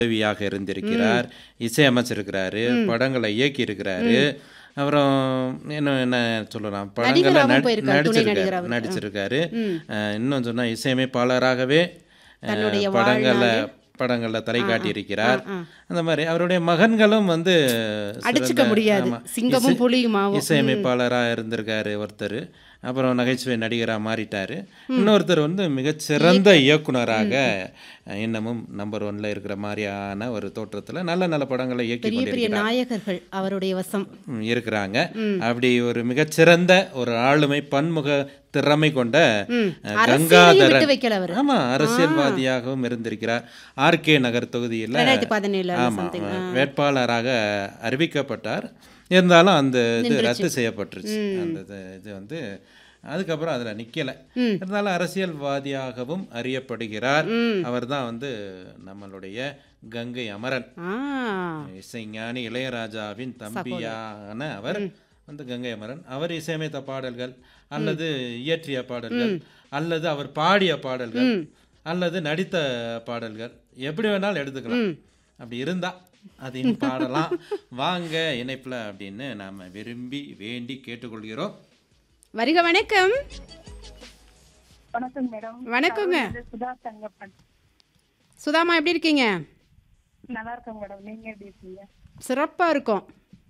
உதவியாக இருந்திருக்கிறார் இசையமைச்சிருக்கிறாரு படங்களை இயக்கியிருக்கிறாரு அப்புறம் இன்னும் என்ன சொல்லலாம் படங்களை நடிகராகவும் நடி- போயிருக்காரு, துணை நடிச்சிருக்காரு நடிகராகவும். நடிச்சிருக்காரு அஹ், இன்னும் சொன்னா இசையமைப்பாளராகவே அஹ், தன்னுடைய படங்களை படங்களில் தலை காட்டியிருக்கிறார் அந்த மாதிரி அவருடைய மகன்களும் வந்து அடிச்சுக்க சிறந்த- முடியாது ஆமா. சிங்கமும் இசை- புலியுமாவும் இசையமைப்பாளராக இருந்திருக்காரு ஒருத்தர் அப்புறம் நகைச்சுவை நடிகராக மாறிட்டாரு இன்னொருத்தர் வந்து மிகச்சிறந்த இயக்குனராக அஹ், இன்னமும் நம்பர் ஒன்ல இருக்கிற மாதிரியான ஒரு தோற்றத்துல நல்ல நல்ல படங்களை இயக்கி பெரிய பெரிய கொண்டிருக்கிறார் நாயகர்கள் அவருடைய வசம் ம், இருக்கிறாங்க அப்படி ஒரு மிகச்சிறந்த ஒரு ஆளுமை பன்முக திறமை கொண்ட ம். அஹ், அரசியலையும் கங்காதரன் விட்டு வைக்கல அவரு. ஆமா அரசியல்வாதியாகவும் இருந்திருக்கிறார் ஆர்கே நகர் தொகுதியில் ரெண்டாயிரத்தி பதினேழு ஆமா வேட்பாளராக அறிவிக்கப்பட்டார் இருந்தாலும் அந்த இது ரத்து செய்யப்பட்டுருச்சு அந்த இது- இது வந்து அதுக்கப்புறம் அதில் நிக்கல இருந்தாலும் அரசியல்வாதியாகவும் அறியப்படுகிறார் அவர்தான் வந்து நம்மளுடைய கங்கை அமரன் ஆ இசைஞானி இளையராஜாவின் தம்பியான அவர் வந்து கங்கை அமரன் அவர் இசையமைத்த பாடல்கள் அல்லது இயற்றிய பாடல்கள் அல்லது அவர் பாடிய பாடல்கள் அல்லது நடித்த பாடல்கள் எப்படி வேணாலும் எடுத்துக்கலாம் அப்படி இருந்தா அதையும் பாடலாம் வாங்க இணைப்புல அப்படின்னு நாம விரும்பி வேண்டி கேட்டுக்கொள்கிறோம் வருக வணக்கம் வணக்கம் மேடம் வணக்கங்க இது சுதா தங்கப்பன் சுதாமா எப்படி இருக்கீங்க நல்லா இருக்கேன் மேடம் நீங்க எப்படி இருக்கீங்க சிறப்பா இருக்கும்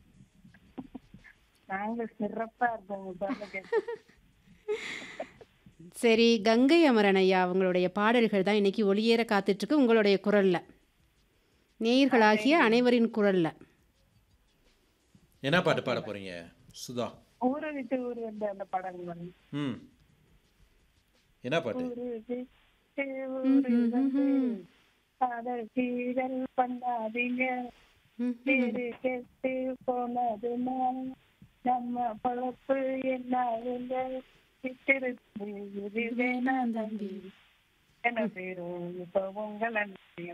நாங்க சிறப்பா இருக்கோம் உங்க குரலை கேட்டு. சரி கங்கை அமரன் ஐயா அவங்களுடைய பாடல்கள் தான் இன்னைக்கு ஒளியேற காத்துட்டு இருக்கு உங்களுடைய குரல்ல நேயர்களாகிய அனைவரின் குரல்ல என்ன பாட்டு பாட போறீங்க சுதா ஊரை விட்டு ஊர் வந்து அந்த படம் வரும் ம் என்ன பாட்டு ஊரு விட்டு ஊரு வந்து காதல் கீழல் பண்ணாதீங்க பேரு கெட்டு போனதுன்னா நம்ம பழப்பு என்ன ஆகுங்க விட்டிருக்கு இது வேணாம் தம்பி என்ன பேரும் இப்ப உங்களை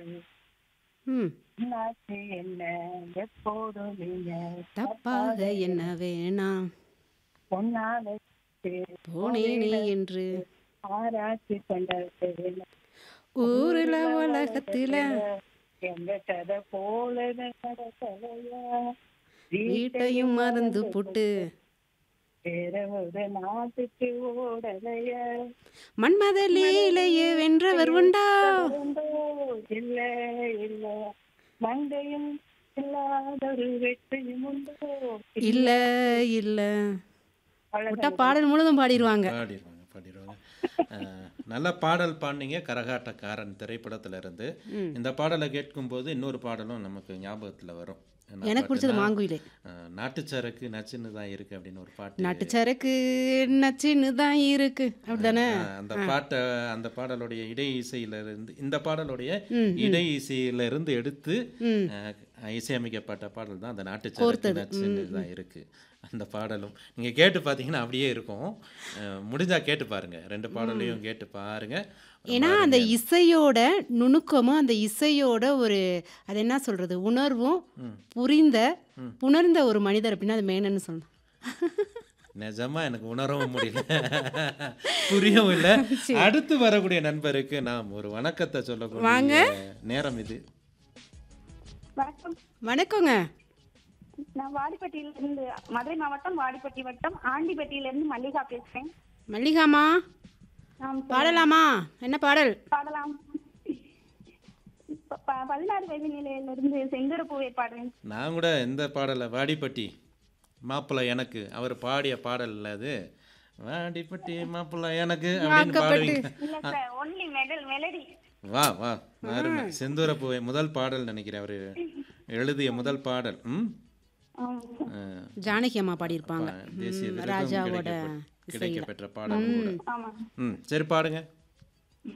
ம் நாட்டு என்ன எப்போதும் நீங்க தப்பாக என்ன வேணாம் பொன்னால போனேனே என்று ஆராய்ச்சி கொண்டது ஊருல உலகத்துல எந்த கதை போல நடக்கலையா வீட்டையும் மறந்து புட்டு வேற ஒரு நாட்டுக்கு ஓடலையா மன்மத லீலையே வென்றவர் உண்டா உண்டோ? இல்ல இல்ல மங்கையும் இல்லாதொரு வெற்றியும் உண்டோ இல்ல இல்ல விட்டா பாடல் முழுதும் பாடிடுவாங்க பாடிடுவாங்க பாடிடுவாங்க அஹ், நல்ல பாடல் பாடினீங்க கரகாட்டக்காரன் திரைப்படத்துல இருந்து இந்த பாடலை கேட்கும்போது இன்னொரு பாடலும் நமக்கு ஞாபகத்துல வரும் என்ன எனக்கு பிடிச்சது பாட்டுன்னா, மாங்குயிலே அஹ், நாட்டுச்சரக்கு நச்சுன்னு தான் இருக்கு அப்படின்னு ஒரு பாட்டு நாட்டு சரக்கு நச்சின்னு தான் இருக்கு அப்படிதானே அஹ், அந்த பாட்டை அந்த பாடலுடைய இடை இசையில இருந்து இந்த பாடலுடைய இடை இசையில இருந்து எடுத்து அஹ், இசையமைக்கப்பட்ட பாடல் தான் அந்த நாட்டுச்சரக்கு நச்சுன்னு தான் இருக்கு அந்த பாடலும் நீங்க கேட்டு பார்த்தீங்கன்னா அப்படியே இருக்கும் அஹ், முடிஞ்சா கேட்டு பாருங்க ரெண்டு பாடலையும் கேட்டு பாருங்க ஏன்னா அந்த இசையோட நுணுக்கமும் அந்த இசையோட ஒரு அது என்ன சொல்றது உணர்வும் புரிந்த புணர்ந்த ஒரு மனிதர் அப்படின்னா அது மேனன்னு சொல்லணும் நிஜமா எனக்கு உணரவும் முடியல புரியவும் இல்லை அடுத்து வரக்கூடிய நண்பருக்கு நாம் ஒரு வணக்கத்தை சொல்லக்கூடிய நேரம் இது வணக்கம் வணக்கங்க நான் வாடிப்பட்டியில இருந்து மதுரை மாவட்டம் வாடிப்பட்டி வட்டம் ஆண்டிப்பட்டியில இருந்து மல்லிகா பேசுறேன் மல்லிகாமா நாம் பாடலாமா என்ன பாடல் பாடலாம் ப- ப- பதினாறு வயது நிலையில இருந்து செங்கர பூவை பாடுறேன் நான் கூட இந்த பாடலை வாடிப்பட்டி மாப்பிள்ளை எனக்கு அவர் பாடிய பாடல் அது வாடிப்பட்டி மாப்பிள்ளை எனக்கு அப்படின்னு பாடுவீங்க இல்ல சார் ஒன்லி மெடல் மெலடி வா வா அருமை செந்தூர பூவை முதல் பாடல் நினைக்கிறேன் அவர் எழுதிய முதல் பாடல் ம் அஹ், ஜானகி அம்மா பாடியிருப்பாங்க தேசிய விருதும் ராஜாவோட கிடைக்கப்பெற்ற- கிடைக்கப்பெற்ற பாடல் கூட ஆமா ம் சரி பாடுங்க